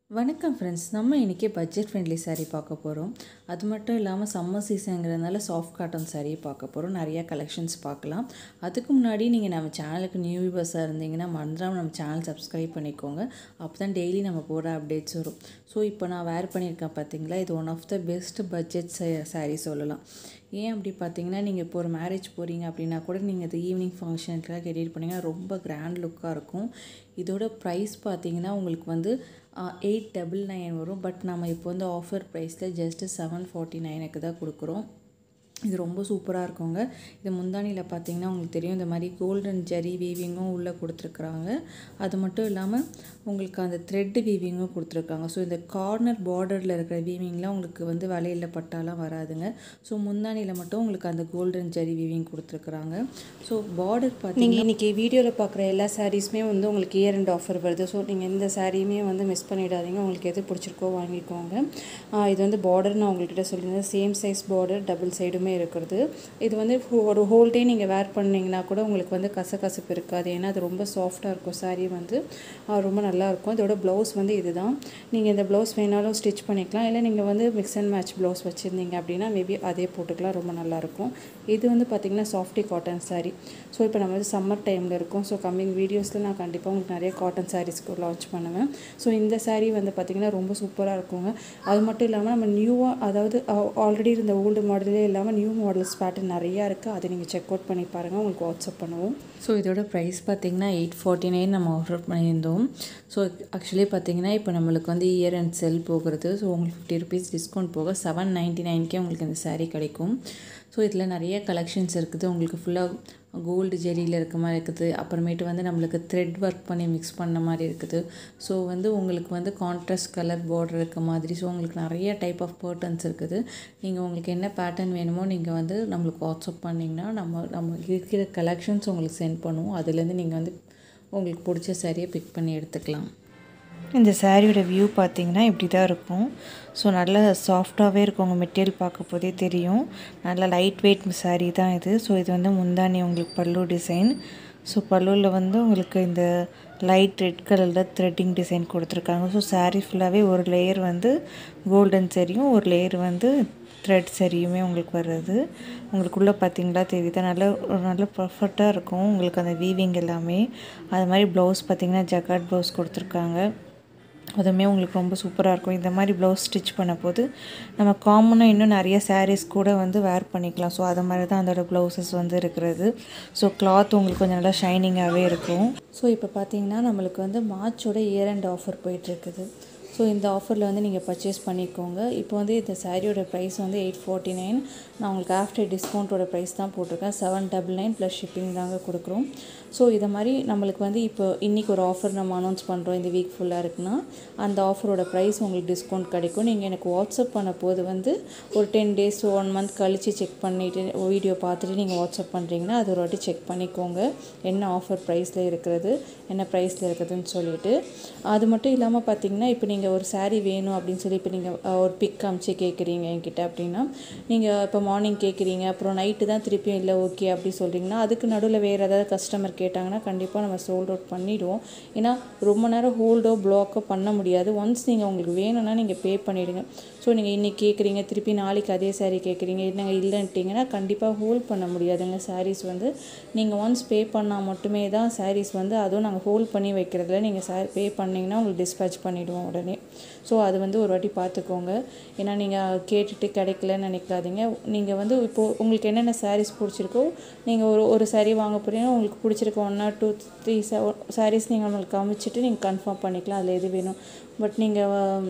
வணக்கம் ஃப்ரெண்ட்ஸ் நம்ம இன்றைக்கி பட்ஜெட் ஃப்ரெண்ட்லி saree பார்க்க போகிறோம் அது மட்டும் இல்லாமல் சம்மர் சீசனுங்கிறதுனால சாஃப்ட் காட்டன் saree பார்க்க போகிறோம் நிறையா கலெக்ஷன்ஸ் பார்க்கலாம் அதுக்கு முன்னாடி நீங்கள் நம்ம சேனலுக்கு நியூ வியூவர்ஸாக இருந்தீங்கன்னா மறந்துடாம நம்ம சேனல் சப்ஸ்கிரைப் பண்ணிக்கோங்க அப்போ தான் டெய்லி நம்ம போகிற அப்டேட்ஸ் வரும் ஸோ இப்போ நான் வேர் பண்ணியிருக்கேன் பார்த்தீங்களா இது one of the best budget saree சொல்லலாம் ஏன் அப்படி பார்த்தீங்கன்னா நீங்கள் இப்போ ஒரு மேரேஜ் போகிறீங்க அப்படின்னா கூட நீங்கள் இது ஈவினிங் ஃபங்க்ஷனுக்குலாம் கெட்டிட்டு போனீங்கன்னா ரொம்ப கிராண்ட் லுக்காக இருக்கும் இதோட ப்ரைஸ் பார்த்தீங்கன்னா உங்களுக்கு வந்து எயிட் டபுள் நைன் வரும் பட் நம்ம இப்போ வந்து ஆஃபர் ப்ரைஸில் ஜஸ்ட்டு செவன் ஃபார்ட்டி நைனுக்கு தான் கொடுக்குறோம் இது ரொம்ப சூப்பராக இருக்குங்க இது முந்தானியில் பார்த்தீங்கன்னா உங்களுக்கு தெரியும் இந்த மாதிரி கோல்டன் ஜரி வீவிங்கும் உள்ளே கொடுத்துருக்குறாங்க அது மட்டும் இல்லாமல் உங்களுக்கு அந்த த்ரெட்டு வீவிங்கும் கொடுத்துருக்காங்க ஸோ இந்த கார்னர் பார்டரில் இருக்கிற வீவிங்லாம் உங்களுக்கு வந்து வலையில் பட்டாலாம் வராதுங்க ஸோ முந்தானியில் மட்டும் உங்களுக்கு அந்த கோல்டன் ஜரி வீவிங் கொடுத்துருக்குறாங்க ஸோ பார்டர் பார்த்தீங்கன்னா நீங்கள் இன்றைக்கி வீடியோவில் பார்க்குற எல்லா சாரீஸுமே வந்து உங்களுக்கு இயர் அண்ட் ஆஃபர் வருது ஸோ நீங்கள் எந்த சாரியுமே வந்து மிஸ் பண்ணிடாதீங்க உங்களுக்கு எது பிடிச்சிருக்கோ வாங்கிக்கோங்க ஆஹ் இது வந்து பார்டர் நான் உங்கள்கிட்ட சொல்லியிருந்தேன் சேம் சைஸ் பார்டர் டபுள் சைடுமே இருக்கிறது இது வந்து ஹோ- ஒரு ஹோல் டே நீங்கள் வேர் பண்ணிங்கன்னா கூட உங்களுக்கு வந்து கசகசப்பு இருக்காது ஏன்னா அது ரொம்ப சாஃப்டாக இருக்கும் saree வந்து ஆஹ் ரொம்ப நல்லா இருக்கும் இதோட ப்ளவுஸ் வந்து இதுதான் நீங்கள் இந்த ப்ளவுஸ் வேணாலும் ஸ்டிச் பண்ணிக்கலாம் இல்லை நீங்கள் வந்து மிக்ஸ் அண்ட் மேட்ச் ப்ளவுஸ் வச்சுருந்தீங்க அப்படின்னா மேபி அதே போட்டுக்கலாம் ரொம்ப நல்லாயிருக்கும் இது வந்து பார்த்திங்கன்னா சாஃப்டி காட்டன் saree ஸோ இப்போ நம்ம வந்து சம்மர் டைமில் இருக்கோம் ஸோ கம்மிங் வீடியோஸில் நான் கண்டிப்பாக உங்களுக்கு நிறைய காட்டன் சாரீஸ்க்கு லான்ச் பண்ணுவேன் ஸோ இந்த saree வந்து பார்த்திங்கன்னா ரொம்ப சூப்பராக இருக்குங்க அது மட்டும் இல்லாமல் நம்ம நியூவாக அதாவது ஆல்ரெடி இருந்த ஓல்டு மாடலே இல்லாமல் நியூ மாடல்ஸ் பேட்டர்ன் நிறையா இருக்குது அதை நீங்கள் செக் அவுட் பண்ணி பாருங்கள் உங்களுக்கு வாட்ஸ்அப் பண்ணுவோம் ஸோ இதோட ப்ரைஸ் பார்த்தீங்கன்னா எயிட் ஃபார்ட்டி நைன் நம்ம ஆஃபர் பண்ணியிருந்தோம் ஸோ ஆக்சுவலி பார்த்தீங்கன்னா இப்போ நம்மளுக்கு வந்து இயர் அண்ட் செல் போகிறது ஸோ உங்களுக்கு ஃபிஃப்டி ருபீஸ் டிஸ்கவுண்ட் போக செவன் நைன்ட்டி நைன்க்கே உங்களுக்கு இந்த saree கிடைக்கும் ஸோ இதில் நிறைய கலெக்ஷன்ஸ் இருக்குது உங்களுக்கு ஃபுல்லாக கோல்டு ஜெரியில் இருக்க மாதிரி இருக்குது அப்புறமேட்டு வந்து நம்மளுக்கு த்ரெட் ஒர்க் பண்ணி மிக்ஸ் பண்ண மாதிரி இருக்குது ஸோ வந்து உங்களுக்கு வந்து கான்ட்ராஸ்ட் கலர் பார்டர் இருக்க மாதிரி ஸோ உங்களுக்கு நிறைய டைப் ஆஃப் பேட்டர்ன்ஸ் இருக்குது நீங்கள் உங்களுக்கு என்ன பேட்டர்ன் வேணுமோ நீங்கள் வந்து நம்மளுக்கு வாட்ஸ்அப் பண்ணிங்கன்னா நம்ம நம்ம இருக்கிற கலெக்ஷன்ஸ் உங்களுக்கு சென்ட் பண்ணுவோம் அதுலேருந்து நீங்கள் வந்து உங்களுக்கு பிடிச்ச சாரியை பிக் பண்ணி எடுத்துக்கலாம் இந்த சாரியோட வியூ பார்த்தீங்கன்னா இப்படி தான் இருக்கும் ஸோ நல்ல சாஃப்டாகவே இருக்கும் உங்கள் மெட்டீரியல் பார்க்க போதே தெரியும் நல்ல லைட் வெயிட் saree தான் இது ஸோ இது வந்து முந்தானி உங்களுக்கு பல்லு டிசைன் ஸோ பல்லுவில் வந்து உங்களுக்கு இந்த லைட் ரெட் கலரில் த்ரெட்டிங் டிசைன் கொடுத்துருக்காங்க ஸோ saree ஃபுல்லாகவே ஒரு லேயர் வந்து கோல்டன் சரியும் ஒரு லேயர் வந்து த்ரெட் சரியுமே உங்களுக்கு வர்றது உங்களுக்குள்ளே பார்த்தீங்களா தெரியுதா நல்ல ஒரு நல்ல பர்ஃபெக்டாக இருக்கும் உங்களுக்கு அந்த வீவிங் எல்லாமே அது மாதிரி ப்ளவுஸ் பார்த்தீங்கன்னா ஜக்காட் ப்ளவுஸ் கொடுத்துருக்காங்க அதுவுமே உங்களுக்கு ரொம்ப சூப்பராக இருக்கும் இந்த மாதிரி ப்ளவுஸ் ஸ்டிச் பண்ண போது நம்ம காமனாக இன்னும் நிறைய sarees கூட வந்து வேர் பண்ணிக்கலாம் ஸோ அது மாதிரி தான் அதோட ப்ளவுசஸ் வந்து இருக்கிறது ஸோ கிளாத் உங்களுக்கு கொஞ்சம் நல்லா ஷைனிங்காகவே இருக்கும் ஸோ இப்போ பார்த்தீங்கன்னா நம்மளுக்கு வந்து மார்ச்சோட இயர் அண்ட் ஆஃபர் போயிட்டுருக்குது ஸோ இந்த ஆஃபரில் வந்து நீங்கள் பர்ச்சேஸ் பண்ணிக்கோங்க இப்போ வந்து இந்த சாரியோட ப்ரைஸ் வந்து எயிட் ஃபார்ட்டி நைன் நான் உங்களுக்கு ஆஃப்டர் டிஸ்கவுண்ட்டோட ப்ரைஸ் தான் போட்டிருக்கேன் seven double nine plus shipping தாங்க கொடுக்குறோம் ஸோ இதை மாதிரி நம்மளுக்கு வந்து இப்போ இன்றைக்கி ஒரு ஆஃபர் நம்ம அனௌன்ஸ் பண்ணுறோம் இந்த வீக் ஃபுல்லாக இருக்குன்னா அந்த ஆஃபரோட ப்ரைஸ் உங்களுக்கு டிஸ்கவுண்ட் கிடைக்கும் நீங்கள் எனக்கு வாட்ஸ்அப் பண்ண போது வந்து ஒரு டென் டேஸ் ஒன் மந்த் கழித்து செக் பண்ணிவிட்டு வீடியோ பார்த்துட்டு நீங்கள் வாட்ஸ்அப் பண்ணுறீங்கன்னா அது ஒரு வாட்டி செக் பண்ணிக்கோங்க என்ன ஆஃபர் ப்ரைஸில் இருக்கிறது என்ன ப்ரைஸில் இருக்குதுன்னு சொல்லிட்டு அது மட்டும் இல்லாமல் பார்த்தீங்கன்னா இப்போ நீங்கள் ஒரு saree வேணும் அப்படின்னு சொல்லி இப்போ நீங்கள் ஒரு பிக் காமிச்சு கேட்குறீங்க என்கிட்ட அப்படின்னா நீங்கள் இப்போ மார்னிங் கேட்குறீங்க அப்புறம் நைட்டு தான் திருப்பியும் இல்லை ஓகே அப்படி சொல்கிறீங்கன்னா அதுக்கு நடுவில் வேறு ஏதாவது கஸ்டமர் கேட்டாங்கன்னா கண்டிப்பாக நம்ம சோல்ட் அவுட் பண்ணிவிடுவோம் ஏன்னா ரொம்ப நேரம் ஹோல்டோ ப்ளாக்கோ பண்ண முடியாது ஒன்ஸ் நீங்கள் உங்களுக்கு வேணும்னா நீங்கள் பே பண்ணிவிடுங்க ஸோ நீங்கள் இன்றைக்கி கேட்குறீங்க திருப்பி நாளைக்கு அதே saree கேட்குறீங்க என்னங்க இல்லைன்ட்டிங்கன்னா கண்டிப்பாக ஹோல்ட் பண்ண முடியாதுங்க sarees வந்து நீங்கள் ஒன்ஸ் பே பண்ணால் மட்டுமே தான் sarees வந்து அதுவும் நாங்கள் ஹோல்ட் பண்ணி வைக்கிறதுல நீங்கள் சே பே பண்ணிங்கன்னா உங்களுக்கு டிஸ்பேச் பண்ணிவிடுவோம் உடனே ஸோ அது வந்து ஒரு வாட்டி பார்த்துக்கோங்க ஏன்னா நீங்கள் கேட்டுட்டு கிடைக்கலன்னு நினைக்காதீங்க நீங்கள் வந்து இப்போது உங்களுக்கு என்னென்ன sarees பிடிச்சிருக்கோ நீங்கள் ஒரு ஒரு saree வாங்க போகிறீங்கன்னா உங்களுக்கு பிடிச்சிருக்க one or two three sarees நீங்கள் உங்களுக்கு காமிச்சிட்டு நீங்கள் கன்ஃபார்ம் பண்ணிக்கலாம் அதில் எது வேணும் பட் நீங்கள்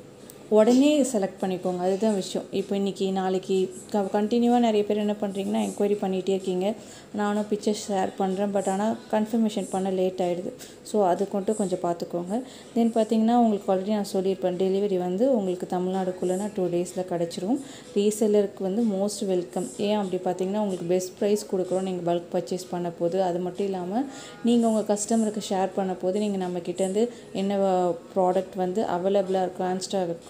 உடனே செலக்ட் பண்ணிக்கோங்க அதுதான் விஷயம் இப்போ இன்றைக்கி நாளைக்கு க கண்டினியூவாக நிறைய பேர் என்ன பண்ணுறீங்கன்னா என்கொயரி பண்ணிகிட்டே இருக்கீங்க நானும் பிக்சர்ஸ் ஷேர் பண்ணுறேன் பட் ஆனால் கன்ஃபர்மேஷன் பண்ண லேட் ஆகிடுது ஸோ அது மட்டும் கொஞ்சம் பார்த்துக்கோங்க தென் பார்த்தீங்கன்னா உங்களுக்கு ஆல்ரெடி நான் சொல்லியிருப்பேன் டெலிவரி வந்து உங்களுக்கு தமிழ்நாடுக்குள்ளேனா டூ டேஸில் கிடச்சிரும் ரீசெல்லருக்கு வந்து மோஸ்ட் வெல்கம் ஏன் அப்படி பார்த்தீங்கன்னா உங்களுக்கு பெஸ்ட் ப்ரைஸ் கொடுக்குறோம் நீங்கள் பல்க் பர்ச்சேஸ் பண்ண போது அது மட்டும் இல்லாமல் நீங்கள் உங்கள் கஸ்டமருக்கு ஷேர் பண்ண போது நீங்கள் நம்ம கிட்டேருந்து என்ன ப்ராடக்ட் வந்து அவைலபிளாக இருக்கோ ஆன்ஸ்டாக இருக்கோ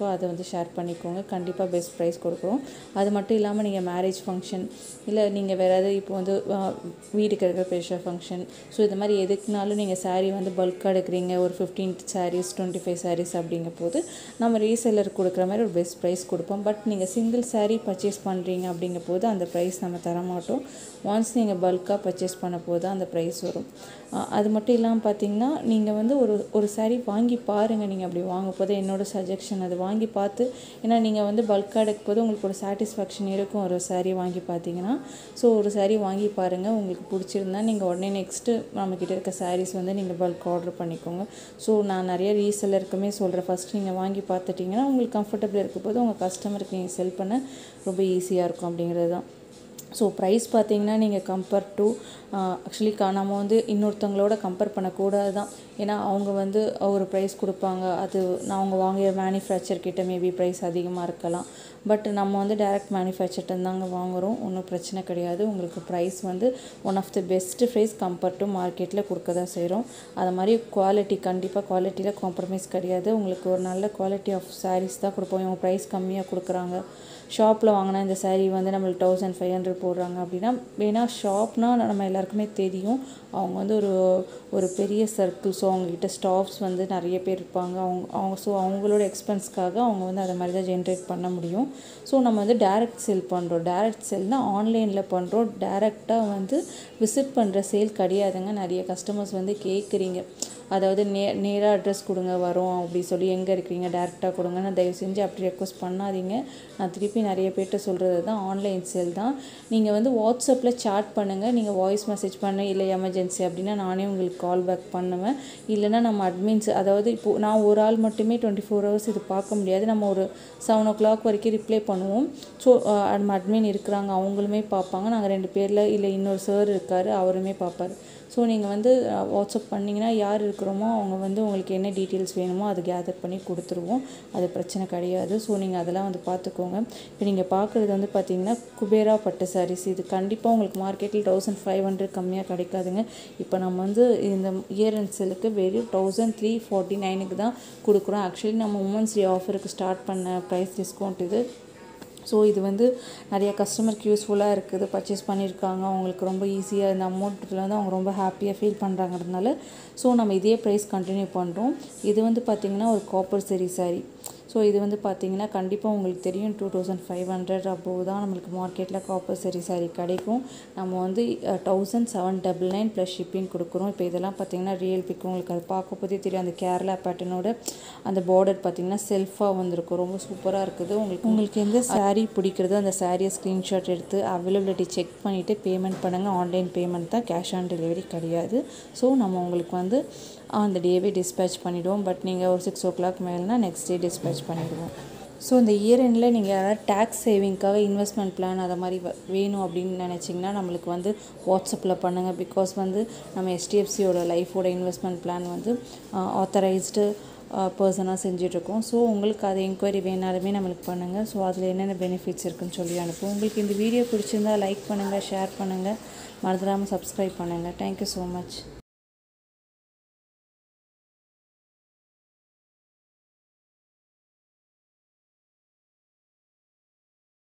அதை வந்து ஷேர் பண்ணிக்கோங்க கண்டிப்பாக பெஸ்ட் ப்ரைஸ் கொடுக்குறோம் அது மட்டும் இல்லாமல் நீங்கள் மேரேஜ் ஃபங்க்ஷன் இல்லை நீங்கள் வேறு ஏதாவது இப்போ வந்து ஆஹ், வீட்டுக்கு இருக்கிற பெருசாக ஃபங்க்ஷன் ஸோ இது மாதிரி எதுக்குனாலும் நீங்கள் saree வந்து பல்காக எடுக்கிறீங்க ஒரு fifteen sarees twenty five sarees அப்படிங்க போது நம்ம ரீசெல்லர் கொடுக்குற மாதிரி ஒரு பெஸ்ட் ப்ரைஸ் கொடுப்போம் பட் நீங்கள் சிங்கிள் saree பர்ச்சேஸ் பண்ணுறீங்க அப்படிங்க போது அந்த ப்ரைஸ் நம்ம தர மாட்டோம் ஒன்ஸ் நீங்கள் பல்காக பர்ச்சேஸ் பண்ண போது தான் அந்த ப்ரைஸ் வரும் ஆஹ், அது மட்டும் இல்லாமல் பார்த்தீங்கன்னா நீங்கள் வந்து ஒரு ஒரு saree வாங்கி பாருங்கள் நீங்கள் அப்படி வாங்க போது என்னோட சஜஷன் அது வாங்கி பார்த்து ஏன்னா நீங்கள் வந்து பல்காக எடுக்கும் போது உங்களுக்கு ஒரு சாட்டிஸ்ஃபேக்ஷன் இருக்கும் ஒரு saree வாங்கி பார்த்தீங்கன்னா ஸோ ஒரு saree வாங்கி பாருங்கள் உங்களுக்கு பிடிச்சிருந்தா நீங்கள் உடனே நெக்ஸ்ட்டு நம்மக்கிட்ட இருக்க sarees வந்து நீங்கள் பல்க் ஆர்டர் பண்ணிக்கோங்க ஸோ நான் நிறைய ரீசெல்லருக்குமே சொல்கிறேன் ஃபஸ்ட் நீங்கள் வாங்கி பார்த்துட்டிங்கன்னா உங்களுக்கு கம்ஃபர்டபுள் இருக்க போது உங்கள் கஸ்டமருக்கு நீங்கள் செல் பண்ண ரொம்ப ஈஸியாக இருக்கும் அப்படிங்கிறது தான் ஸோ ப்ரைஸ் பார்த்தீங்கன்னா நீங்கள் கம்பேர் டு ஆக்சுவலி நம்ம வந்து இன்னொருத்தவங்களோட கம்பேர் பண்ணக்கூடாது தான் ஏன்னா அவங்க வந்து ஒரு ப்ரைஸ் கொடுப்பாங்க அது நான் அவங்க வாங்கிய மேனுஃபேக்சர் கிட்ட மேபி ப்ரைஸ் அதிகமாக இருக்கலாம் பட் நம்ம வந்து டைரக்ட் மேனுஃபேக்சர்ட்டு தாங்க வாங்குகிறோம் ஒன்றும் பிரச்சனை கிடையாது உங்களுக்கு ப்ரைஸ் வந்து one of the best price compare to மார்க்கெட்டில் கொடுக்க தான் செய்கிறோம் அது மாதிரி குவாலிட்டி கண்டிப்பாக குவாலிட்டியில் காம்ப்ரமைஸ் கிடையாது உங்களுக்கு ஒரு நல்ல குவாலிட்டி ஆஃப் சாரீஸ் தான் கொடுப்போம் இவங்க ப்ரைஸ் கம்மியாக கொடுக்குறாங்க ஷாப்பில் வாங்கினா இந்த saree வந்து நம்மளுக்கு தௌசண்ட் ஃபைவ் ஹண்ட்ரட் போடுறாங்க அப்படின்னா ஏன்னா ஷாப்னால் நம்ம எல்லாருக்குமே தெரியும் அவங்க வந்து ஒரு ஒரு பெரிய சர்க்கிள் ஸோ அவங்கக்கிட்ட ஸ்டாஃப்ஸ் வந்து நிறைய பேர் இருப்பாங்க அவங்க அவங்க ஸோ அவங்களோட எக்ஸ்பென்ஸ்க்காக அவங்க வந்து அதை மாதிரி தான் ஜென்ரேட் பண்ண முடியும் ஸோ நம்ம வந்து டேரக்ட் சேல் பண்ணுறோம் டேரக்ட் சேல்னால் ஆன்லைனில் பண்ணுறோம் டேரெக்டாக வந்து விசிட் பண்ணுற சேல் கிடையாதுங்க நிறைய கஸ்டமர்ஸ் வந்து கேட்குறீங்க அதாவது நே நேராக அட்ரஸ் கொடுங்க வரோம் அப்படி சொல்லி எங்கே இருக்கிறீங்க டேரெக்டாக கொடுங்கன்னு தயவு செஞ்சு அப்படி ரெக்வஸ்ட் பண்ணாதீங்க நான் திருப்பி நிறைய பேர்கிட்ட சொல்கிறது தான் ஆன்லைன் சேல் தான் நீங்கள் வந்து வாட்ஸ்அப்பில் சாட் பண்ணுங்கள் நீங்கள் வாய்ஸ் மெசேஜ் பண்ண இல்லை எமர்ஜென்சி அப்படின்னா நானே உங்களுக்கு கால் பேக் பண்ணுவேன் இல்லைன்னா நம்ம அட்மின்ஸ் அதாவது இப்போது நான் ஒரு ஆள் மட்டுமே டுவெண்ட்டி ஃபோர் ஹவர்ஸ் இது பார்க்க முடியாது நம்ம ஒரு செவன் ஓ கிளாக் வரைக்கும் ரிப்ளை பண்ணுவோம் ஸோ நம்ம அட்மின் இருக்கிறாங்க அவங்களுமே பார்ப்பாங்க நாங்கள் ரெண்டு பேரில் இல்லை இன்னொரு சார் இருக்கார் அவருமே பார்ப்பார் ஸோ நீங்கள் வந்து அஹ், வாட்ஸ்அப் பண்ணிங்கன்னா யார் இருக்கிறோமோ அவங்க வந்து உங்களுக்கு என்ன டீட்டெயில்ஸ் வேணுமோ அதை கேதர் பண்ணி கொடுத்துருவோம் அது பிரச்சனை கிடையாது ஸோ நீங்கள் அதெல்லாம் வந்து பார்த்துக்கோங்க இப்போ நீங்கள் பார்க்குறது வந்து பார்த்தீங்கன்னா குபேரா பட்டு சாரீஸ் இது கண்டிப்பாக உங்களுக்கு மார்க்கெட்டில் தௌசண்ட் ஃபைவ் ஹண்ட்ரட் கம்மியாக கிடைக்காதுங்க இப்போ நம்ம வந்து இந்த இயர் அண்ட் செலுக்கு வெறும் தௌசண்ட் த்ரீ ஃபார்ட்டி நைனுக்கு தான் கொடுக்குறோம் ஆக்சுவலி நம்ம உமன்ஸ் டே ஆஃபருக்கு ஸ்டார்ட் பண்ண ப்ரைஸ் டிஸ்கவுண்ட் இது ஸோ இது வந்து நிறைய கஸ்டமருக்கு யூஸ்ஃபுல்லாக இருக்குது பர்ச்சேஸ் பண்ணியிருக்காங்க அவங்களுக்கு ரொம்ப ஈஸியாக இந்த அமௌண்ட்டில் வந்து அவங்க ரொம்ப ஹாப்பியாக ஃபீல் பண்ணுறாங்கிறதுனால ஸோ நம்ம இதே ப்ரைஸ் கண்டினியூ பண்ணுறோம் இது வந்து பார்த்திங்கன்னா ஒரு காப்பர் சரி சாரி ஸோ இது வந்து பார்த்திங்கன்னா கண்டிப்பாக உங்களுக்கு தெரியும் two thousand five hundred above தான் நம்மளுக்கு மார்க்கெட்டில் காப்பர் சரி சாரி கிடைக்கும் நம்ம வந்து thousand seven double nine plus shipping கொடுக்குறோம் இப்போ இதெல்லாம் பார்த்திங்கன்னா ரியல் பிக் உங்களுக்கு அது பார்க்க போதே தெரியும் அந்த கேரளா பேட்டர்னோட அந்த பார்டர் பார்த்திங்கன்னா செல்ஃபாக வந்திருக்கும் ரொம்ப சூப்பராக இருக்குது உங்களுக்கு உங்களுக்கு எந்த saree பிடிக்கிறது அந்த சாரியை ஸ்க்ரீன்ஷாட் எடுத்து அவைலபிலிட்டி செக் பண்ணிவிட்டு பேமெண்ட் பண்ணுங்கள் ஆன்லைன் பேமெண்ட் தான் கேஷ் ஆன் டெலிவரி கிடையாது ஸோ நம்ம உங்களுக்கு வந்து அந்த டேவே டிஸ்பேச் பண்ணிவிடுவோம் பட் நீங்கள் ஒரு சிக்ஸ் ஓ கிளாக் மேலேனா நெக்ஸ்ட் டே டிஸ்பேச் பண்ணிவிடுவோம் ஸோ இந்த இயர் எண்டில் நீங்கள் யாராவது டேக்ஸ் சேவிங்க்காக இன்வெஸ்ட்மெண்ட் பிளான் அதை மாதிரி வ- வேணும் அப்படின்னு நினச்சிங்கன்னா நம்மளுக்கு வந்து வாட்ஸ்அப்பில் பண்ணுங்கள் பிகாஸ் வந்து நம்ம எஸ்டிஎஃப்சியோட லைஃபோட இன்வெஸ்ட்மெண்ட் பிளான் வந்து ஆத்தரைஸ்டு பர்சனாக செஞ்சிட்ருக்கோம் ஸோ உங்களுக்கு அது என்கொயரி வேணாலுமே நம்மளுக்கு பண்ணுங்கள் ஸோ அதில் என்னென்ன பெனிஃபிட்ஸ் இருக்குன்னு சொல்லி அனுப்புவோம் உங்களுக்கு இந்த வீடியோ பிடிச்சிருந்தா லைக் பண்ணுங்கள் ஷேர் பண்ணுங்கள் மறந்துடாமல் சப்ஸ்கிரைப் பண்ணுங்கள் தேங்க்யூ ஸோ மச்